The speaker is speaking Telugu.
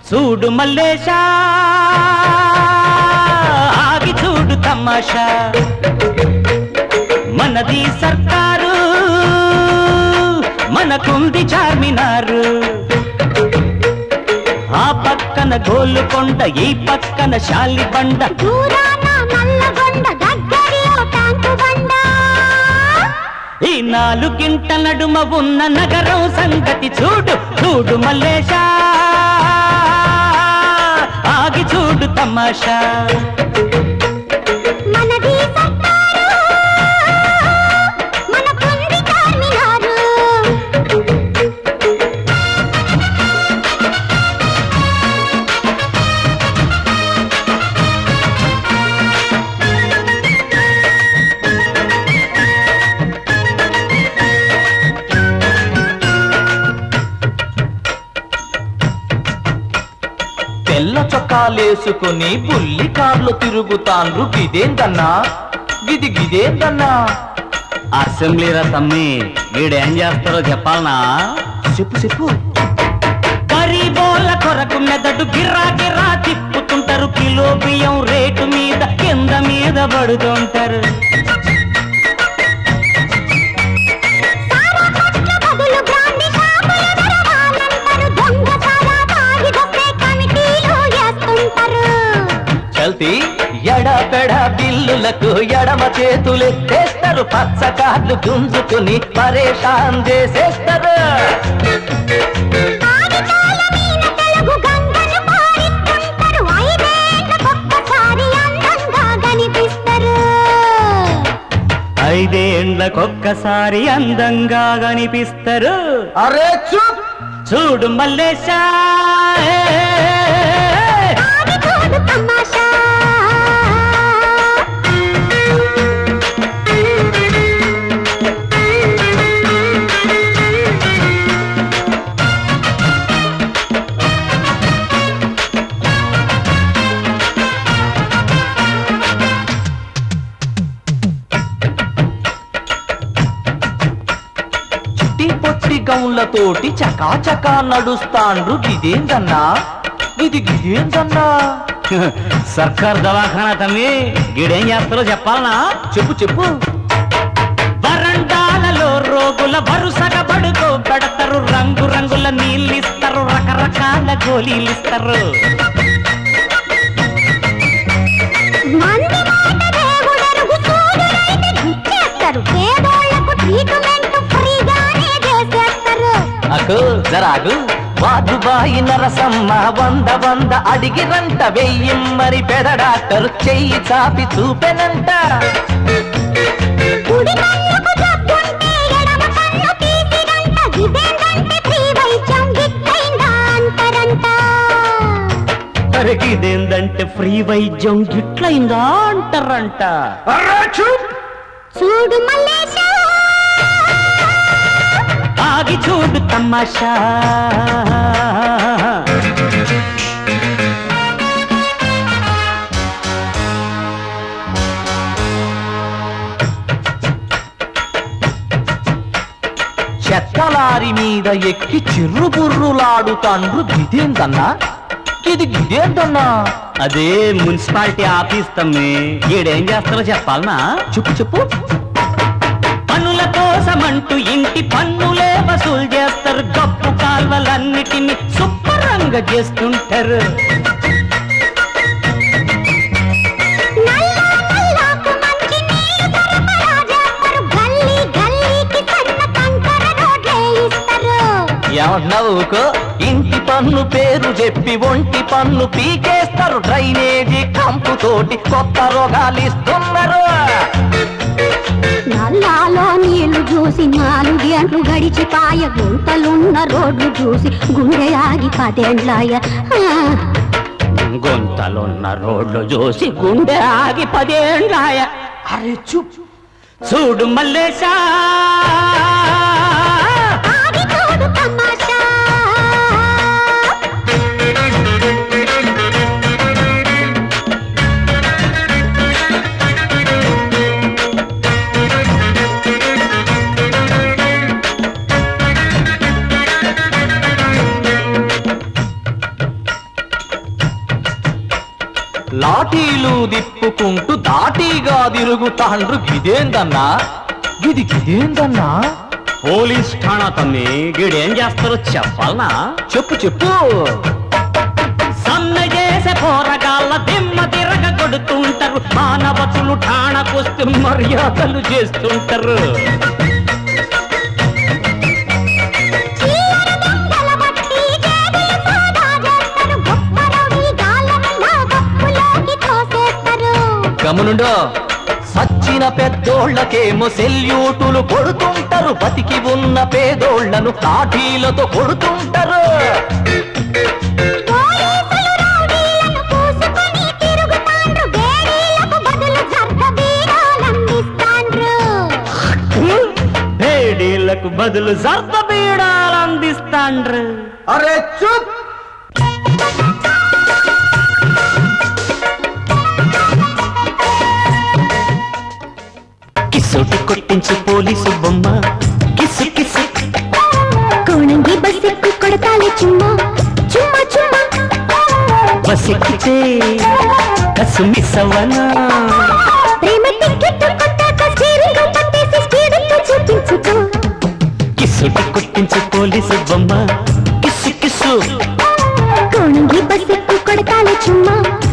చూడు మల్లేశా ఆగి చూడు తమాషా మనది సర్కారు మనకుంది చార్మినారు ఆ పక్కన గోలుకొండ ఈ పక్కన శాలిబండ దూరాన నల్లగొండ దగ్గరలో ట్యాంకు బండ ఈ నాలుగింట నడుమ ఉన్న నగరం సంగతి చూడు చూడు మల్లేశా ఆగి చూడు తమాషా మనది సర్కారు మనకుంది చార్మినారు తెల్ల చొక్కాలేసుకుని బుల్లి కార్లు తిరుగుతాండ్రు గిదేందన్నా గిది గిదేందన్నా అసెంబ్లీ తమ్మి వీడేం చేస్తారో చెప్పాలనా చెప్పు చెప్పు గరీబోల కొరకు మెదడు గిరా గిరా తిప్పుతుంటారు కిలో బియ్యం రేటు మీద కింద మీద పడుతుంటారు సారా కొట్ల బదులు బ్రాంది షాపులు తెరవాలంటారు దొంగ సారా తాగి దొబ్బే కమిటీలు వేస్తుంటారు చల్తి ఎడపెడ బిల్లులకు ఎడమ చేతులెత్తేస్తారు పచ్చ కార్లు గుంజుకుని పరేషాన్ చేసేస్తారు ఆదికాల మీన తెలుగు గంగను పారిస్తుంటారు ఐదేళ్లకొక్కసారి అందంగా కనిపిస్తారు ఐదేండ్లకొక్కసారి అందంగా కనిపిస్తారు అరే చూప్ చూడు మల్లేశా ఆగిపోదు తమాషా చిట్టి పొట్టి గౌన్లతోటి చకా చకా నడుస్తాండ్రు గిదేందన్నా ఇది గిదేందన్నా సర్కార్ దవాఖానా తమ్మి వీడేం చేస్తారో చెప్పాలనా చెప్పు చెప్పు వరండాలలో రోగుల వరుసగా పడుకో పెడతారు రంగు రంగుల నీళ్ళిస్తారు రకరకాల గోళీలిస్తారు మంది మాట దేవుడరుగు సూదులైతే గుచ్చేస్తారు పేదోళ్లకు ట్రీట్మెంట్ ఫ్రీగానే చేసేస్తారు అకు జరాగు వాదుబాయి నరసమ్మ వంద వంద అడిగిరంట వెయ్యిమ్మరి పెద డాక్టర్ చెయ్యి చాపి చూపెనంట కుడి కన్నుకు జబ్బుంటే ఎడమ కన్ను తీసిరంట ఇదేంటంటే ఫ్రీ వైద్యం గిట్టైందా అంటారంట ఇదేందంటే ఫ్రీ వైద్యం గిట్లయిందా అంటారంట చూడు మల్లేశా ఆగి చూడు తమాషా చెత్తలారి మీద ఎక్కి చిర్రు బుర్రులాడుతాండ్రు గిదేందన్నా ఇది గిదేందన్నా అదే మున్సిపాలిటీ ఆఫీస్ తమ్మి ఈడేం చేస్తారో చెప్పాలనా చెప్పు చెప్పు పనుల కోసమంటూ ఇంటి పన్నులే వసూలు చేస్తారు గప్పు కాల్వలన్నిటిని శుభ్రంగా చేస్తుంటారు నల్ల నల్లకు మంచి నీళ్లు సరఫరా చేస్తారు గల్లీ గల్లీకి సన్న కంకర రోడ్లే ఇస్తారు ఏమంటున్నావు ఊకో? ఇంటి పన్ను పేరు చెప్పి ఒంటి పన్ను పీకేస్తారు డ్రైనేజీ కంపుతోటి కొత్త రోగాలు ఇస్తున్నారు నల్లాలో నీళ్లు చూసి నాలుగేండ్లు గడిచిపాయ గుంతలున్న రోడ్లు చూసి గుండె ఆగి పదేండ్లాయ గొంతలున్న రోడ్లు చూసి గుండె ఆగి పదేండ్లాయ అరే చూప్ చూడు మల్లేశా ఆగి చూడు తమాషా లాఠీలు దిప్పుకుంటూ దాటీగా తిరుగుతాండ్రు గిదేందన్నా గిది గిదేందన్నా పోలీస్ ఠాణా తమ్మి గీడేం చేస్తారో చెప్పాలనా చెప్పు చెప్పు సమ్మె చేసే పోరగాళ్ళ దిమ్మ తిరగ కొడుతుంటారు మానవతులు ఠాణకొస్తే మర్యాదలు చేస్తుంటారు చీర దొంగల బట్టి జేబులు సోదా చేస్తారు గొప్ప రౌడీ గాళ్ళను నా గొప్పలోకి తోసేస్తారు గమనుండో సచ్చిన పెద్దోళ్ళకేమో సెల్యూటులు కొడుతుంటారు బతికి ఉన్న పేదోళ్లను లాఠీలతో కొడుతుంటారు పోలీసులు రౌడీలను పూసుకొని తిరుగుతాండ్రు వేడీలకు బదులు జర్ద బీరాలందిస్తాండ్రు వేడీళ్లకు బదులు సర్ద బీడాలు అందిస్తాండ్రు అరే చూప్ కిసోటి కొట్టించు పోలీసు బొమ్మ కిసు కిసు కోణంగి బస్సెక్కి కొడతాలే చుమ్మా చుమ్మా చుమ్మా బసెక్కితే కసు మిస్ అవ్వనా ప్రేమ టికెట్ కొట్టాక స్టీరింగ్ పట్టేసి స్పీడుతో చూపించుకో కిసుటి కొట్టించు పోలీసు బొమ్మ కిసు కిసు కోణంగి బస్సెక్కి కొడతాలే చుమ్మా